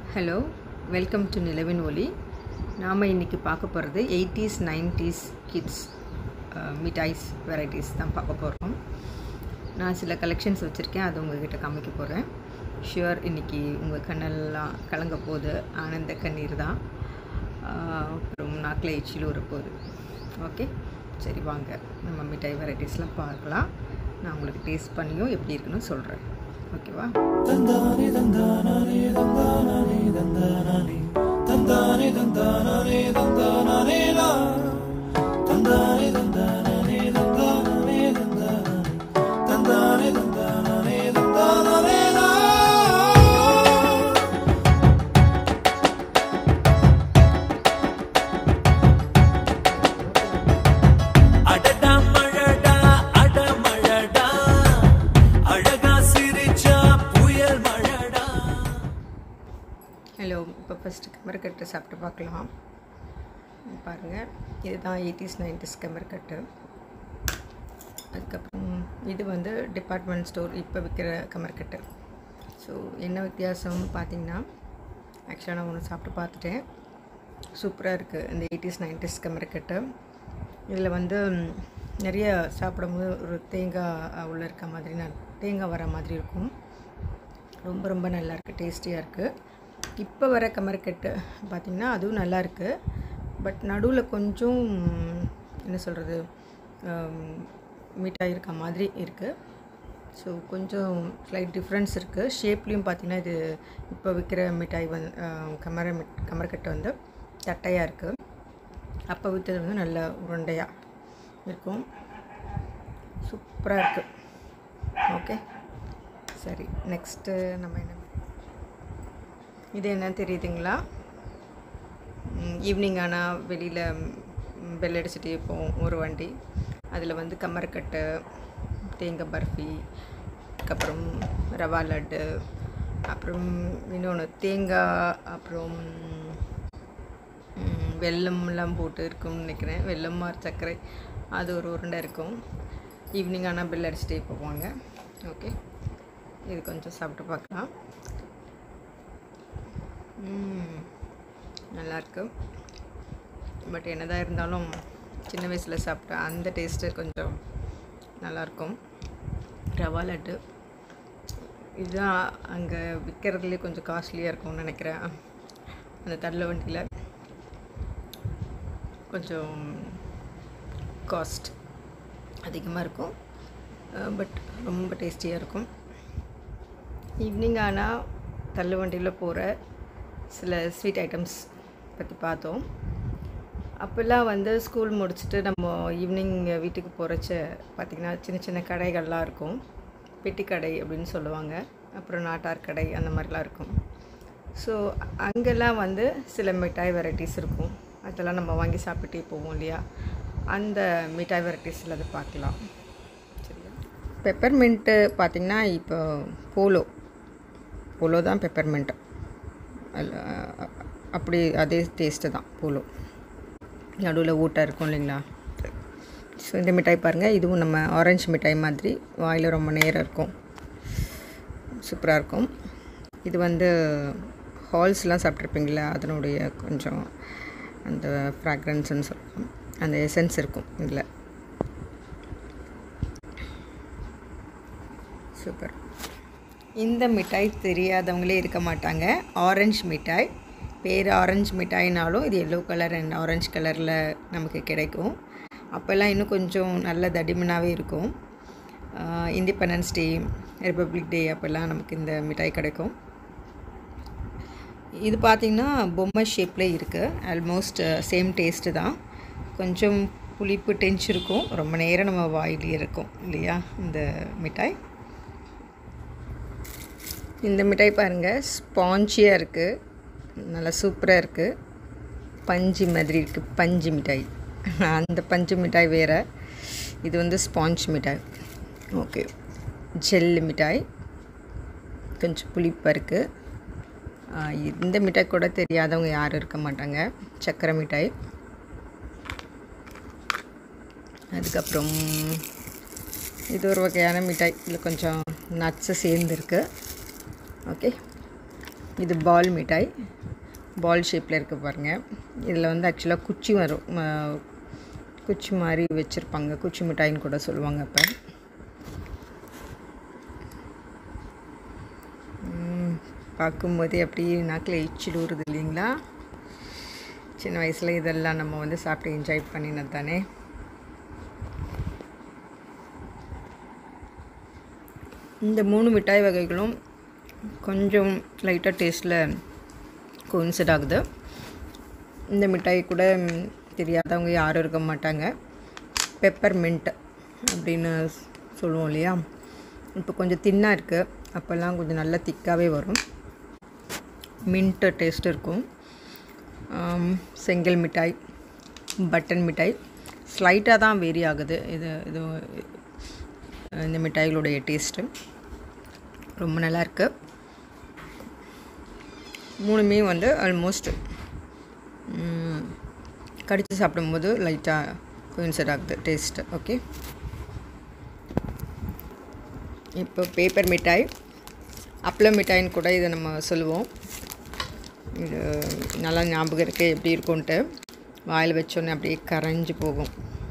Hello welcome to நிலவின் ஒலி நாம் இன்றைக்கி பார்க்க போகிறது எயிட்டிஸ் நைன்டிஸ் கிட்ஸ் மிட்டாய்ஸ் வெரைட்டிஸ் தான் பார்க்க போகிறோம் நான் சில கலெக்ஷன்ஸ் வச்சுருக்கேன் அது உங்ககிட்ட காமிக்க போகிறேன் ஷுவர் இன்றைக்கி உங்கள் கண்ணெல்லாம் கலங்க போகுது ஆனந்த கண்ணீர் தான் ஆஹ் அப்புறம் நாக்கில் எச்சில் வர போகுது ஓகே சரி வாங்க நம்ம மிட்டாய் வெரைட்டிஸ்லாம் பார்க்கலாம் நான் உங்களுக்கு டேஸ்ட் பண்ணியும் எப்படி இருக்குன்னு சொல்கிறேன் ஓகேவா அடடா மழடா அட மழடா அழகா சிரிச்சா புயல் மழடா ஹலோ இப்போ ஃபஸ்ட்டு கமர்கட்டு சாப்பிட்டு பார்க்கலாம் பாருங்கள் இதுதான் எயிட்டிஸ் நைன்டிஸ் கமர்கட்டு அதுக்கப்புறம் இது வந்து டிபார்ட்மெண்ட் ஸ்டோர் இப்போ விற்கிற கமர்கட்டு ஸோ என்ன வித்தியாசம் பார்த்தீங்கன்னா ஆக்சுவலாக நான் ஒன்று சாப்பிட்டு பார்த்துட்டேன் சூப்பராக இருக்குது இந்த எயிட்டிஸ் நைன்டிஸ் கமர்கட்டு இதில் வந்து ம், நிறைய சாப்பிடும்போது ஒரு தேங்காய் உள்ள இருக்க மாதிரி நான் தேங்காய் வர மாதிரி இருக்கும் ரொம்ப ரொம்ப நல்லா இருக்குது டேஸ்டியாக இருக்குது இப்போ வர கமர்கட்டு பார்த்திங்கன்னா அதுவும் நல்லா இருக்குது பட் நடுவில் கொஞ்சம் என்ன சொல்கிறது மிட்டாய் இருக்க மாதிரி இருக்குது ஸோ கொஞ்சம் ஸ்லைட் டிஃப்ரென்ஸ் இருக்குது ஷேப்லேயும் பார்த்தீங்கன்னா இது இப்போ விற்கிற மிட்டாய் வந்து கமர மிட் கமர்கட்டு வந்து தட்டையாக இருக்குது அப்போ விற்றது வந்து நல்ல உருண்டையாக இருக்கும் சூப்பராக இருக்குது ஓகே சரி நெக்ஸ்ட்டு நம்ம என்ன இது என்ன தெரியுதுங்களா ஈவினிங் ஆனால் வெளியில் பெல் அடிச்சுட்டே போவோம் ஒரு வண்டி அதில் வந்து கம்மர்கட்டு தேங்காய் பர்ஃபி அதுக்கப்புறம் ரவா லட்டு அப்புறம் இன்னொன்று தேங்காய் அப்புறம் ம், வெல்லம்லாம் போட்டு இருக்கும்னு நினைக்கிறேன் வெல்லம் மார் சர்க்கரை அது ஒரு உருண்டை இருக்கும் ஈவினிங் ஆனால் பெல் அடிச்சுட்டே போவாங்க ஓகே இது கொஞ்சம் சாப்பிட்டு பார்க்கலாம் ம், நல்லாயிருக்கு பட் என்னதான் இருந்தாலும் சின்ன வயசில் சாப்பிட்ட அந்த டேஸ்ட்டு கொஞ்சம் நல்லாயிருக்கும் ரவா லட்டு இதுதான் அங்கே விற்கிறதுலே கொஞ்சம் காஸ்ட்லியாக இருக்கும்னு நினைக்கிறேன் அந்த தள்ள வண்டியில் கொஞ்சம் காஸ்ட் அதிகமாக இருக்கும் பட் ரொம்ப டேஸ்டியாக இருக்கும் ஈவினிங் ஆனால் தள்ளு வண்டியில் போகிற சில ஸ்வீட் ஐட்டம்ஸ் பற்றி பார்த்தோம் அப்போல்லாம் வந்து ஸ்கூல் முடிச்சுட்டு நம்ம ஈவினிங் வீட்டுக்கு போகிறச்ச பார்த்திங்கன்னா சின்ன சின்ன கடைகள்லாம் இருக்கும் பெட்டி கடை அப்படின்னு சொல்லுவாங்க அப்புறம் நாட்டார் கடை அந்த மாதிரிலாம் இருக்கும் ஸோ அங்கெல்லாம் வந்து சில மிட்டாய் வெரைட்டிஸ் இருக்கும் அதெல்லாம் நம்ம வாங்கி சாப்பிட்டே போவோம் இல்லையா அந்த மிட்டாய் வெரைட்டிஸில் அதை பார்க்கலாம் சரியா பெப்பர்மெண்ட்டு பார்த்திங்கன்னா இப்போ போலோ போலோ தான் பெப்பர்மெண்ட் அப்படி அதே டேஸ்ட்டு தான் போலோ நடுவில் ஊட்ட இருக்கும் இல்லைங்களா ஸோ இந்த மிட்டாய் பாருங்கள் இதுவும் நம்ம ஆரஞ்சு மிட்டாய் மாதிரி வாயில் ரொம்ப நேரம் இருக்கும் சூப்பராக இருக்கும் இது வந்து ஹால்ஸ்லாம் சாப்பிட்ருப்பீங்களா அதனுடைய கொஞ்சம் அந்த ஃப்ராக்ரன்ஸ்னு சொல்லலாம் அந்த எசன்ஸ் இருக்கும் இதில் சூப்பர் இந்த மிட்டாய் தெரியாதவங்களே இருக்க மாட்டாங்க ஆரஞ்சு மிட்டாய் பேர் ஆரஞ்சு மிட்டாய்னாலும் இது எல்லோ கலர் அண்ட் ஆரஞ்சு கலரில் நமக்கு கிடைக்கும் அப்போல்லாம் இன்னும் கொஞ்சம் நல்ல தடிமனாகவே இருக்கும் இண்டிபெண்டன்ஸ் டே ரிப்பப்ளிக் டே அப்போல்லாம் நமக்கு இந்த மிட்டாய் கிடைக்கும் இது பார்த்திங்கன்னா பொம்மை ஷேப்பில் இருக்குது ஆல்மோஸ்ட் சேம் டேஸ்ட்டு தான் கொஞ்சம் புளிப்பு டென்ச் இருக்கும் ரொம்ப நேரம் நம்ம வாயிலே இருக்கும் இல்லையா இந்த மிட்டாய் இந்த மிட்டாய் பாருங்கள் ஸ்பாஞ்சியாக இருக்குது நல்லா சூப்பராக இருக்குது பஞ்சு மாதிரி இருக்குது பஞ்சு மிட்டாய் அந்த பஞ்சு மிட்டாய் வேறு இது வந்து ஸ்பாஞ்ச் மிட்டாய் ஓகே ஜெல்லு மிட்டாய் கொஞ்சம் புளிப்பாக இருக்குது இந்த மிட்டாய் கூட தெரியாதவங்க யாரும் இருக்க மாட்டாங்க சக்கரை மிட்டாய் அதுக்கப்புறம் இது ஒரு வகையான மிட்டாய் இதில் கொஞ்சம் நட்ஸு சேர்ந்துருக்கு ஓகே இது பால் மிட்டாய் பால் ஷேப்பில் இருக்க பாருங்கள் இதில் வந்து ஆக்சுவலாக குச்சி வரும் ம- குச்சி மாதிரி வச்சுருப்பாங்க குச்சி மிட்டாயின்னு கூட சொல்லுவாங்க அப்போ பார்க்கும்போதே அப்படியே நாக்கில் எச்சில் ஊறுது இல்லைங்களா சின்ன வயசில் இதெல்லாம் நம்ம வந்து சாப்பிட்டு என்ஜாய் பண்ணினது தானே இந்த மூணு மிட்டாய் வகைகளும் கொஞ்சம் லைட்டாக டேஸ்ட்டில் கோயின்சைட் ஆகுது இந்த மிட்டாய் கூட ம், தெரியாதவங்க யாரும் இருக்க மாட்டாங்க பெப்பர் மின்ட் அப்படின்னு சொல்லுவோம் இல்லையா இப்போ கொஞ்சம் தின்னாக இருக்குது அப்போல்லாம் கொஞ்சம் நல்லா திக்காகவே வரும் மின்ட்டு டேஸ்ட் இருக்கும் ஆம், செங்கல் மிட்டாய் பட்டன் மிட்டாய் ஸ்லைட்டாக தான் வேரி ஆகுது இது இது இந்த மிட்டாய்களுடைய டேஸ்ட்டு ரொம்ப நல்லா இருக்கு மூணுமே வந்து ஆல்மோஸ்ட் கடித்து சாப்பிடும்போது லைட்டாக கோயின்சைட் ஆகுது டேஸ்ட்டு ஓகே இப்போ பேப்பர் மிட்டாய் அப்பளம் மிட்டாய்ன்னு கூட இதை நம்ம சொல்லுவோம் இது நல்லா ஞாபகம் இருக்குது எப்படி இருக்கும்ன்ட்டு வாயில் வச்சோன்னே அப்படியே கரைஞ்சி போகும்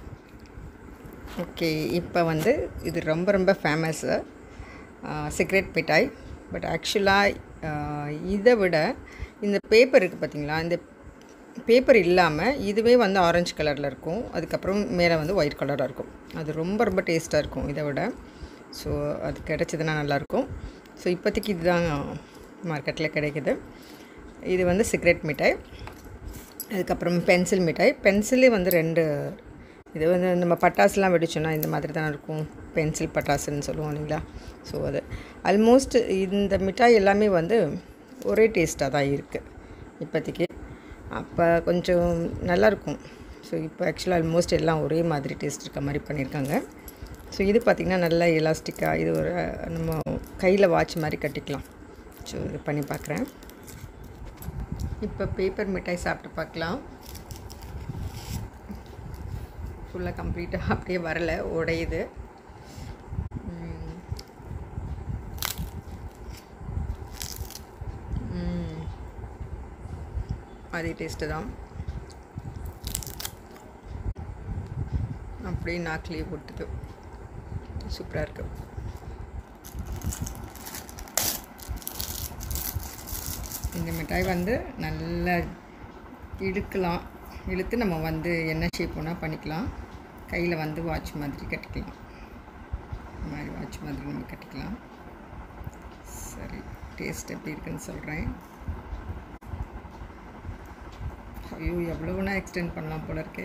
ஓகே இப்போ வந்து இது ரொம்ப ரொம்ப ஃபேமஸ்ஸு சிகரெட் மிட்டாய் பட் ஆக்சுவலாக இதை விட இந்த பேப்பர் இருக்குது பார்த்தீங்களா இந்த பேப்பர் இல்லாமல் இதுவே வந்து ஆரஞ்சு கலரில் இருக்கும் அதுக்கப்புறம் மேலே வந்து ஒயிட் கலராக இருக்கும் அது ரொம்ப ரொம்ப டேஸ்ட்டாக இருக்கும் இதை விட ஸோ அது கிடச்சதுன்னா நல்லாயிருக்கும் ஸோ இப்போதைக்கு இதுதான் மார்க்கெட்டில் கிடைக்குது இது வந்து சிகரெட் மிட்டாய் அதுக்கப்புறம் பென்சில் மிட்டாய் பென்சிலே வந்து ரெண்டு இது வந்து நம்ம பட்டாசுலாம் வெடிச்சோன்னா இந்த மாதிரி தான் இருக்கும் பென்சில் பட்டாசுன்னு சொல்லுவோம் இல்லைங்களா ஸோ அது ஆல்மோஸ்ட் இந்த மிட்டாய் எல்லாமே வந்து ஒரே டேஸ்ட்டாக தான் இருக்குது இப்போதைக்கு அப்போ கொஞ்சம் நல்லாயிருக்கும் ஸோ இப்போ ஆக்சுவலாக ஆல்மோஸ்ட் எல்லாம் ஒரே மாதிரி டேஸ்ட் இருக்க மாதிரி பண்ணியிருக்காங்க ஸோ இது பார்த்திங்கன்னா நல்லா எலாஸ்டிக்காக இது ஒரு நம்ம கையில் வாட்ச் மாதிரி கட்டிக்கலாம் ஸோ இது பண்ணி பார்க்குறேன் இப்போ பேப்பர் மிட்டாய் சாப்பிட்டு பார்க்கலாம் ஃபுல்லாக கம்ப்ளீட்டாக அப்படியே வரல உடையுது ம். ம். அதே டேஸ்ட்டு தான் அப்படியே நாக்கிலேயே போட்டுது சூப்பராக இருக்கு இந்த மிட்டாய் வந்து நல்லா இழுக்கலாம் இழுத்து நம்ம வந்து என்ன ஷேப் வேணால் பண்ணிக்கலாம் கையில் வந்து வாட்ச் மாதிரி கட்டிக்கலாம் இந்த மாதிரி வாட்ச் மாதிரி நம்ம கட்டிக்கலாம் சரி டேஸ்ட் எப்படி இருக்குன்னு சொல்கிறேன் ஐயோ எவ்வளோனா எக்ஸ்டெண்ட் பண்ணலாம் போல இருக்கு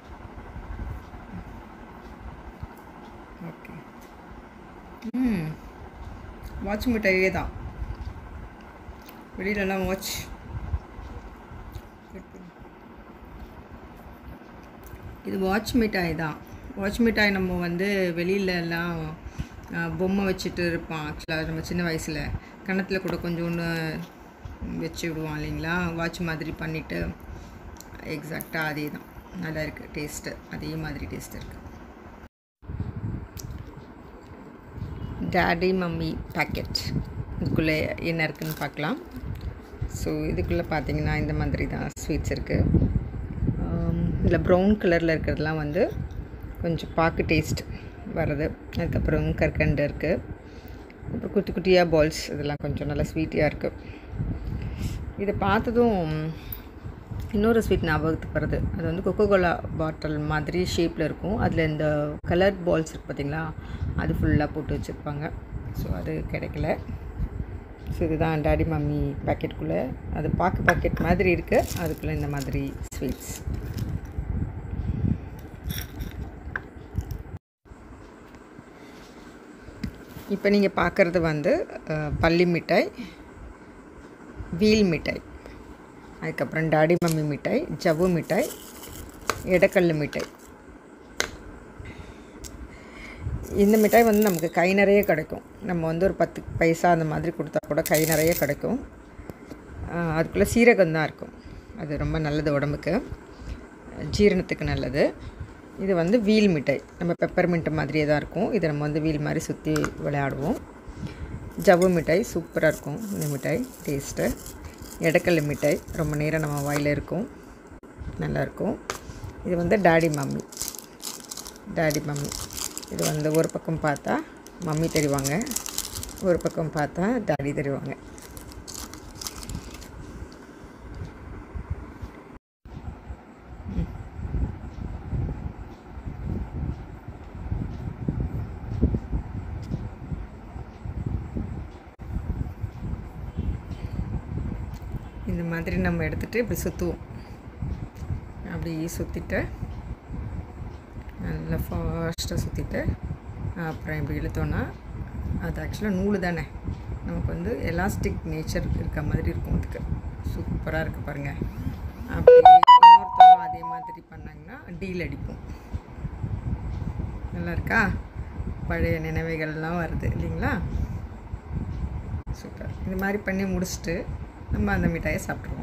ஓகே ம் வாட்ச் மிட்டாயே தான் வெளியிலலாம் வாட்ச் இது வாட்ச் மிட்டாய் தான் வாட்ச் மிட்டாய் நம்ம வந்து வெளியில எல்லாம் அஹ், பொம்மை வச்சுட்டு இருப்பான் ஆக்சுவலாக நம்ம சின்ன வயசில் கன்னத்தில் கூட கொஞ்சோண்டு வச்சு விடுவான் இல்லைங்களா வாட்ச் மாதிரி பண்ணிவிட்டு எக்ஸாக்டாக அதே தான் நல்லா இருக்குது டேஸ்ட்டு அதே மாதிரி டேஸ்ட் இருக்குது டேடி மம்மி பேக்கெட் இதுக்குள்ளே என்ன இருக்குன்னு பார்க்கலாம் ஸோ இதுக்குள்ளே பார்த்தீங்கன்னா இந்த மாதிரி தான் ஸ்வீட்ஸ் இருக்குது இதில் ப்ரௌன் கலரில் இருக்கிறதுலாம் வந்து கொஞ்சம் பாக்கு டேஸ்ட் வர்றது அதுக்கப்புறம் கற்கண்டு இருக்குது அப்புறம் குட்டி குட்டியாக பால்ஸ் இதெல்லாம் கொஞ்சம் நல்லா ஸ்வீட்டியாக இருக்குது இதை பார்த்ததும் இன்னொரு ஸ்வீட் ஞாபகத்துக்கு வருது அது வந்து கொக்கோ கோலா பாட்டில் மாதிரி ஷேப்பில் இருக்கும் அதில் இந்த கலர் பால்ஸ் இருக்குது பார்த்தீங்களா அது ஃபுல்லாக போட்டு வச்சுருப்பாங்க ஸோ அது கிடைக்கல ஸோ இதுதான் டாடி மம்மி பேக்கெட்டுக்குள்ளே அது பாக்கு பாக்கெட் மாதிரி இருக்குது அதுக்குள்ளே இந்த மாதிரி ஸ்வீட்ஸ் இப்போ நீங்கள் பார்க்குறது வந்து அஹ், பள்ளி மிட்டாய் வீல் மிட்டாய் அதுக்கப்புறம் டாடி மம்மி மிட்டாய் ஜவ்வு மிட்டாய் எடக்கல் மிட்டாய் இந்த மிட்டாய் வந்து நமக்கு கை நிறைய கிடைக்கும் நம்ம வந்து ஒரு பத்து பைசா அந்த மாதிரி கொடுத்தா கூட கை நிறைய கிடைக்கும் ஆஹ் அதுக்குள்ளே சீரகம் தான் இருக்கும் அது ரொம்ப நல்லது உடம்புக்கு ஜீரணத்துக்கு நல்லது இது வந்து வீல் மிட்டாய் நம்ம பெப்பர் மின்ட் மாதிரியே தான் இருக்கும் இதை நம்ம வந்து வீல் மாதிரி சுற்றி விளையாடுவோம் ஜவ்வு மிட்டாய் சூப்பராக இருக்கும் இந்த மிட்டாய் டேஸ்ட்டு எடக்கல் மிட்டாய் ரொம்ப நேரம் நம்ம வாயில் இருக்கும் நல்லாயிருக்கும் இது வந்து டாடி மம்மி டாடி மம்மி இது வந்து ஒரு பக்கம் பார்த்தா மம்மி தெரிவாங்க ஒரு பக்கம் பார்த்தா டாடி தெரிவாங்க இந்த மாதிரி நம்ம எடுத்துகிட்டு இப்படி சுற்றுவோம் அப்படி சுற்றிட்டு நல்லா ஃபாஸ்ட்டாக சுற்றிட்டு அப்புறம் இப்படி இழுத்தோன்னா அது ஆக்சுவலாக நூல் தானே நமக்கு வந்து எலாஸ்டிக் நேச்சர் இருக்க மாதிரி இருக்கும் அதுக்கு சூப்பராக இருக்குது பாருங்கள் அப்படி இன்னொருத்தவங்க அதே மாதிரி பண்ணாங்கன்னா டீல் அடிப்போம் நல்லா இருக்கா பழைய நினைவுகள்லாம் வருது இல்லைங்களா சூப்பர் இந்த மாதிரி பண்ணி முடிச்சுட்டு நம்ம அந்த மிட்டாயை சாப்பிட்ருவோம்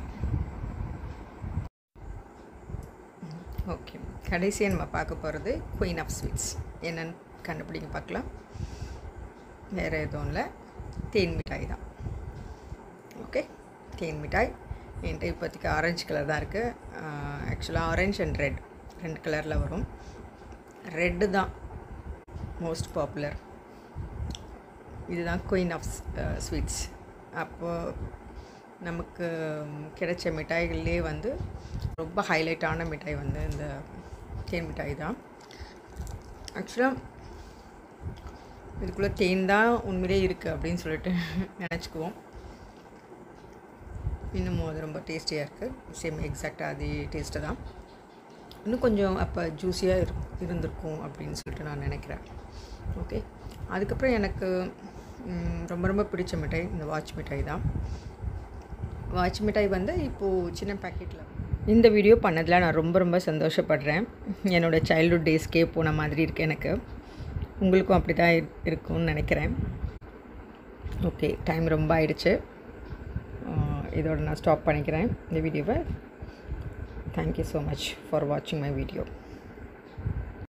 ஓகே கடைசியாக நம்ம பார்க்க போகிறது குயின் ஆஃப் ஸ்வீட்ஸ் என்னன்னு கண்டுபிடிங்க பார்க்கலாம் வேறு எதுவும் இல்லை தேன் மிட்டாய் தான் ஓகே தேன் மிட்டாய் என்கிட்ட இப்போதைக்கு ஆரஞ்சு கலர் தான் இருக்குது ஆக்சுவலாக ஆரஞ்ச் அண்ட் ரெட் ரெண்டு கலரில் வரும் ரெட்டு தான் மோஸ்ட் பாப்புலர் இதுதான் குயின் ஆஃப் ஸ்வீட்ஸ் அப்போது நமக்கு கிடைச்ச மிட்டாய்கள்லேயே வந்து ரொம்ப ஹைலைட்டான மிட்டாய் வந்து இந்த தேன் மிட்டாய் தான் ஆக்சுவலாக இதுக்குள்ளே தேன் தான் உண்மையிலே இருக்குது அப்படின்னு சொல்லிட்டு நினச்சிக்குவோம் இன்னமும் அது ரொம்ப டேஸ்டியாக இருக்குது சேம் எக்ஸாக்டாக அதே டேஸ்ட்டு தான் இன்னும் கொஞ்சம் அப்போ ஜூஸியாக இரு இருந்திருக்கும் அப்படின்னு சொல்லிட்டு நான் நினைக்கிறேன் ஓகே அதுக்கப்புறம் எனக்கு ம், ரொம்ப ரொம்ப பிடிச்ச மிட்டாய் இந்த வாட்ச் மிட்டாய் தான் வாட்ச் மிட்டாய் வந்து இப்போது சின்ன பேக்கெட்டில் இந்த வீடியோ பண்ணதில் நான் ரொம்ப ரொம்ப சந்தோஷப்படுறேன் என்னோடய சைல்ட்ஹுட் டேஸ்க்கே போன மாதிரி இருக்குது எனக்கு உங்களுக்கும் அப்படி தான் இரு- இருக்கும்னு நினைக்கிறேன் ஓகே டைம் ரொம்ப ஆயிடுச்சு ஆஹ் இதோட நான் ஸ்டாப் பண்ணிக்கிறேன் இந்த வீடியோவை தேங்க்யூ ஸோ மச் ஃபார் வாட்சிங் மை வீடியோ